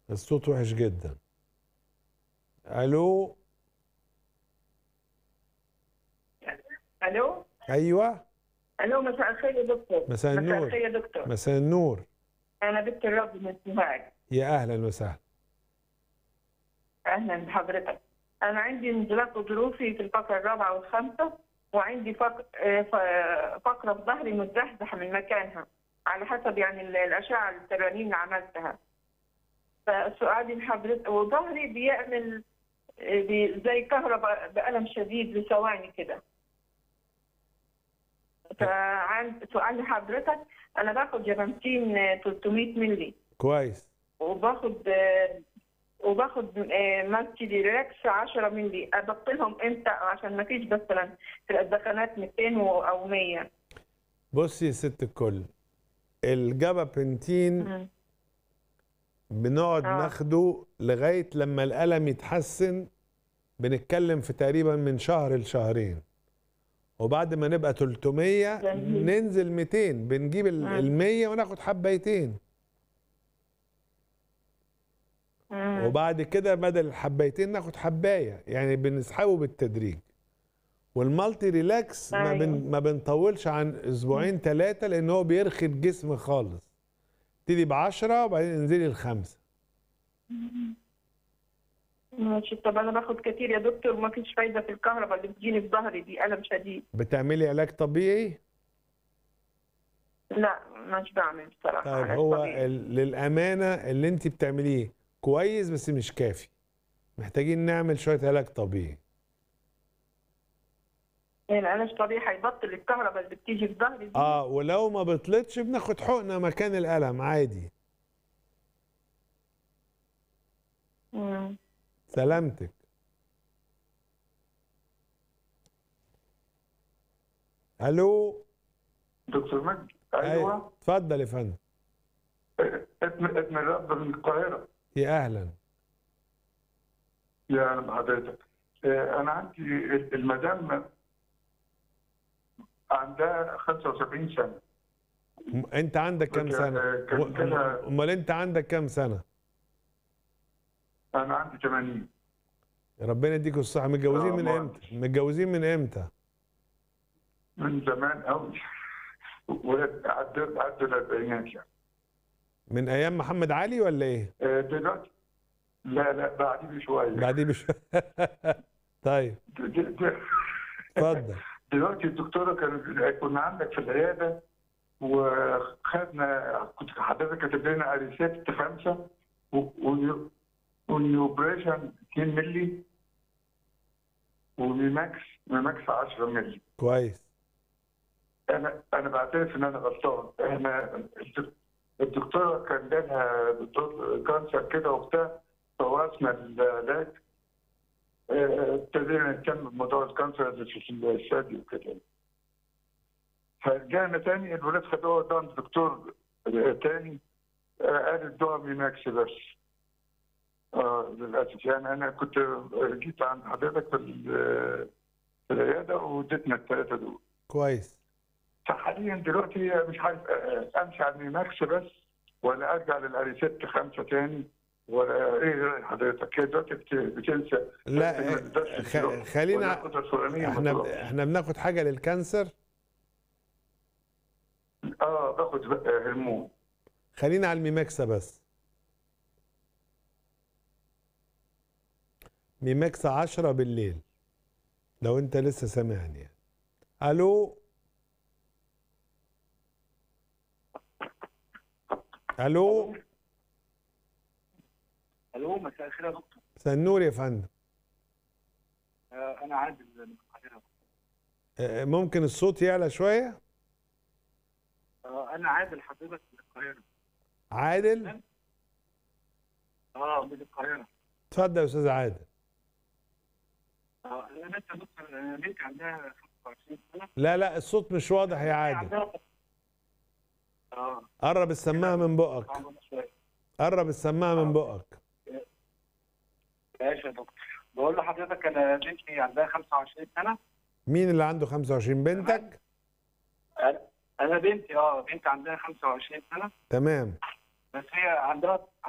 الصوت وحش جدا الو الو ايوه الو مساء الخير يا دكتور مساء النور. الخير يا دكتور مساء النور انا بنت الرب من سوهاج يا اهلا وسهلا اهلا بحضرتك انا عندي انزلاق غضروفي في الفقره الرابعه والخامسه وعندي فق... آه، ف- فقره في ظهري متزحزحه من مكانها على حسب يعني ال- الاشعه الترانيم اللي عملتها فسؤالي لحضرتك وظهري بيعمل آه، بي- زي كهرباء بألم شديد لثواني كده فعند سؤال لحضرتك انا باخد جبنتين آه، 300 مللي كويس وباخد آه، وباخد آه، مالتي ديركس 10 مللي ابطلهم امتى عشان ما فيش مثلا في الدخانات 200 و- او 100 بصي يا ست الكل الجابا بنتين مم. بنقعد آه. ناخده لغايه لما الالم يتحسن بنتكلم في تقريبا من شهر لشهرين وبعد ما نبقى 300 جميل. ننزل 200 بنجيب ال مم. ال 100 وناخد حبايتين مم. وبعد كده بدل الحبايتين ناخد حبايه يعني بنسحبه بالتدريج والمالتي ريلاكس ما, أيوة. بن ما بنطولش عن اسبوعين ثلاثه لان هو بيرخي الجسم خالص تبتدي ب 10 وبعدين انزلي لخمسه ماشي طب انا باخد كتير يا دكتور وما فيش فايده في الكهرباء اللي بتجيني في ظهري دي الم شديد بتعملي علاج طبيعي لا مش بعمل بصراحه طيب علاج هو طبيعي. ال- للامانه اللي انت بتعمليه كويس بس مش كافي محتاجين نعمل شويه علاج طبيعي يعني العلاج طبيعي هيبطل الكهرباء اللي بتيجي في ظهري دي اه ولو ما بطلتش بناخد حقنه مكان الالم عادي مم. سلامتك الو دكتور مجدي أيوة. ايوه اتفضل يا فندم ابن ابن الرب من القاهره يا اهلا يا أهلا بحضرتك آه، انا عندي المدام عندها 75 سنه م- انت عندك كام كنت- سنه كان و- كده- امال انت عندك كام سنه انا عندي 80 ربنا يديكوا الصحه متجوزين آه، من ما- امتى متجوزين من امتى من زمان قوي ولد عدوا عدوا الاربعينات يعني من ايام محمد علي ولا ايه آه، دلوقتي لا لا بعديه بشويه بعدين مش طيب د- د- د- اتفضل دلوقتي الدكتوره كان كنا عندك في العياده وخدنا كنت حضرتك كاتب لنا اريسيبت خمسه ونيوبريشن 2 مللي وميماكس ميماكس 10 مللي كويس انا انا بعترف ان انا غلطان احنا الدك- الدكتوره كان جالها دكتور كانسر كده وبتاع فوقفنا العلاج آه، ابتدينا نهتم بموضوع الكانسر اللي في الثدي وكده فرجعنا تاني الولاد خدوها قدام دكتور آه، تاني آه، قال ادوها ميماكس بس اه للاسف يعني انا كنت جيت عند حضرتك في ال- في العياده واديتنا الثلاثه دول كويس فحاليا دلوقتي مش عارف آه، امشي على الميماكس بس ولا ارجع للاريسيبت خمسه تاني ولا ايه رأي حضرتك؟ هي دلوقتي بت- بتنسى لا ما تقدرش خ- تروح. ولا خلينا القطعة الفلانية ما احنا تروحش. احنا بناخد حاجه للكانسر اه باخد آه، هرمون خلينا على الميماكسا بس ميماكسا 10 بالليل لو انت لسه سامعني يعني الو الو الو مساء الخير يا دكتور مساء النور يا فندم آه، انا عادل من القاهره اه، ممكن الصوت يعلى شويه آه، انا عادل حضرتك من القاهره عادل اه من القاهره اتفضل يا استاذ عادل اه انا بنت يا دكتور أنا بنتي عندها 25 سنه لا لا الصوت مش واضح يا عادل عندها اه قرب السماعه من بقك صعبة شويه قرب السماعه من بقك ماشي يا دكتور بقول لحضرتك انا بنتي عندها 25 سنه مين اللي عنده 25 بنتك انا أنا بنتي اه بنتي عندها 25 سنه تمام بس هي عندها